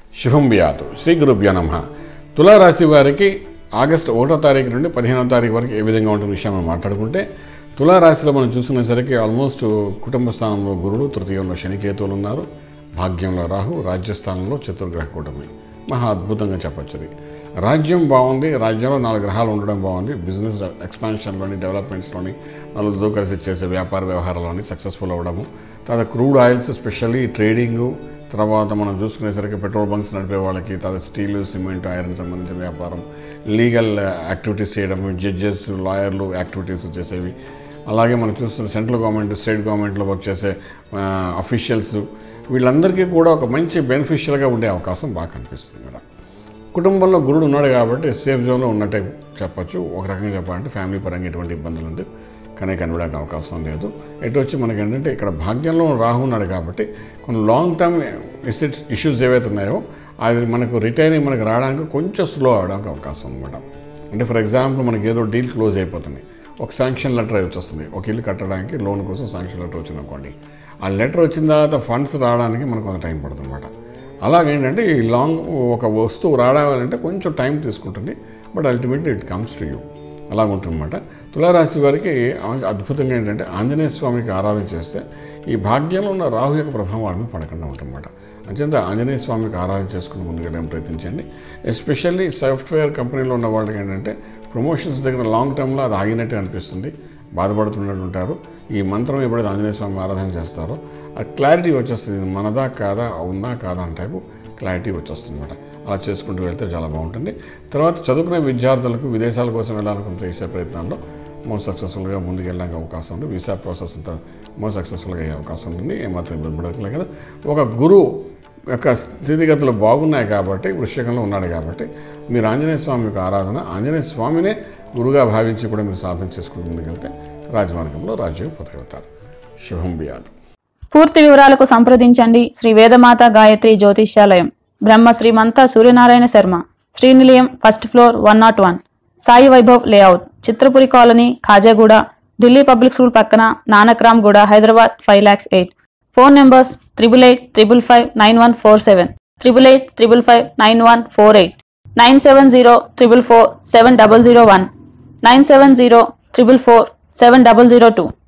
శుభం వ్యాతు శ్రీ గురుభ్యో నమ తులారాశి వారికి ఆగస్టు ఒకటో తారీఖు నుండి పదిహేనో తారీఖు వరకు ఏ విధంగా ఉంటుంది విషయం మనం మాట్లాడుకుంటే తులారాశిలో మనం చూసుకునేసరికి ఆల్మోస్ట్ కుటుంబ స్థానంలో గురుడు తృతీయంలో శనికేతువులు ఉన్నారు భాగ్యంలో రాహు రాజ్యస్థానంలో చతుర్గ్రహ కూటమి మహా అద్భుతంగా చెప్పొచ్చు అది రాజ్యం బాగుంది రాజ్యంలో నాలుగు గ్రహాలు ఉండడం బాగుంది బిజినెస్ ఎక్స్పాన్షన్లోని డెవలప్మెంట్స్లోని నలుగురితో కలిసి చేసే వ్యాపార వ్యవహారాల్లోని సక్సెస్ఫుల్ అవ్వడము తర్వాత క్రూడ్ ఆయిల్స్ స్పెషల్లీ ట్రేడింగు తర్వాత మనం చూసుకునేసరికి పెట్రోల్ బంక్స్ నడిపే వాళ్ళకి తర్వాత స్టీల్ సిమెంట్ ఐరన్ సంబంధించిన వ్యాపారం లీగల్ యాక్టివిటీస్ చేయడం జడ్జెస్ లాయర్లు యాక్టివిటీస్ చేసేవి అలాగే మనం చూస్తున్న సెంట్రల్ గవర్నమెంట్ స్టేట్ గవర్నమెంట్లో వర్క్ చేసే అఫీషియల్స్ వీళ్ళందరికీ కూడా ఒక మంచి బెనిఫిషియల్గా ఉండే అవకాశం బాగా కనిపిస్తుంది మేడం కుటుంబంలో గురుడు ఉన్నాడు కాబట్టి సేఫ్ జోన్లో ఉన్నట్టే చెప్పొచ్చు ఒక రకంగా చెప్పాలంటే ఫ్యామిలీ పరంగా ఎటువంటి ఇబ్బందులు ఉంది కానీ కనబడడానికి అవకాశం లేదు ఎటు వచ్చి మనకి ఏంటంటే ఇక్కడ భాగ్యంలో రాహు ఉన్నాడు కాబట్టి కొన్ని లాంగ్ టర్మ్ ఇష్యూస్ ఇష్యూస్ ఏవైతే ఉన్నాయో అది మనకు రిటైన్ అయ్యి మనకు రావడానికి కొంచెం స్లో అవడానికి అవకాశం అనమాట అంటే ఫర్ ఎగ్జాంపుల్ మనకి ఏదో డీల్ క్లోజ్ అయిపోతుంది ఒక శాంక్షన్ లెటర్ వచ్చేస్తుంది ఒక ఇల్లు కట్టడానికి లోన్ కోసం శాంక్షన్ లెటర్ వచ్చింది అనుకోండి ఆ లెటర్ వచ్చిన తర్వాత ఫండ్స్ రావడానికి మనకు కొంత టైం పడుతుంది అనమాట అలాగేంటంటే ఈ లాంగ్ ఒక వస్తువు రావాలంటే కొంచెం టైం తీసుకుంటుంది but ultimately it comes to you అలా ఉంటుందన్నమాట తులారాశి వారికి అద్భుతంగా ఏంటంటే ఆంజనేయ స్వామికి ఆరాధన చేస్తే ఈ భాగ్యంలో ఉన్న రాహు యొక్క ప్రభావం వాళ్ళ మీద పడకుండా ఉంటుందన్నమాట అంచేత ఆంజనేయ స్వామికి ఆరాధన చేసుకుని ముందుకెళ్ళడం ప్రయత్నించండి ఎస్పెషల్లీ సాఫ్ట్వేర్ కంపెనీలో ఉన్న వాళ్ళకి ఏంటంటే ప్రమోషన్స్ దగ్గర లాంగ్ టర్మ్లో అది ఆగినట్టు అనిపిస్తుంది బాధపడుతున్నట్టు ఉంటారు ఈ మంత్రం ఎప్పుడైతే ఆంజనేయ స్వామి ఆరాధన చేస్తారో ఆ క్లారిటీ వచ్చేస్తుంది ఇది మనదా కాదా ఉందా కాదా అని టైపు క్లారిటీ వచ్చేస్తుంది అనమాట అలా చేసుకుంటూ వెళ్తే చాలా బాగుంటుంది తర్వాత చదువుకునే విద్యార్థులకు విదేశాల కోసం వెళ్ళాలనుకుని చేసే ప్రయత్నాల్లో మోస్ట్ సక్సెస్ఫుల్గా ముందుకు వెళ్ళడానికి అవకాశం ఉంది వీసా ప్రాసెస్ అంతా మోస్ట్ సక్సెస్ఫుల్గా అయ్యే అవకాశం ఉంది ఏమాత్రం ఇబ్బంది పడట్లేదు కదా ఒక గురువు యొక్క స్థితిగతులు బాగున్నాయి కాబట్టి వృశ్చికంలో ఉన్నాడు కాబట్టి మీరు ఆంజనేయ స్వామి యొక్క ఆరాధన ఆంజనేయ స్వామినే గురుగా భావించి కూడా మీరు సాధన చేసుకుంటూ ముందుకెళ్తే రాజమార్గంలో రాజ్యం పొందగలుగుతారు శుభం బియాదు పూర్తి వివరాలకు సంప్రదించండి Shri Vedamata Gayatri Jyotishyalayam Brahma Srimantha Suryanarayana Sharma Srinilayam first floor one naught one Sai Vaibhav layout Chitrapuri colony Khajaguda Delhi public school పక్కన Nanakram Guda Hyderabad five lakhs eight phone numbers triple eight triple five nine one four seven triple eight triple five nine one four eight nine seven zero triple four seven double zero one nine seven zero triple four seven double zero two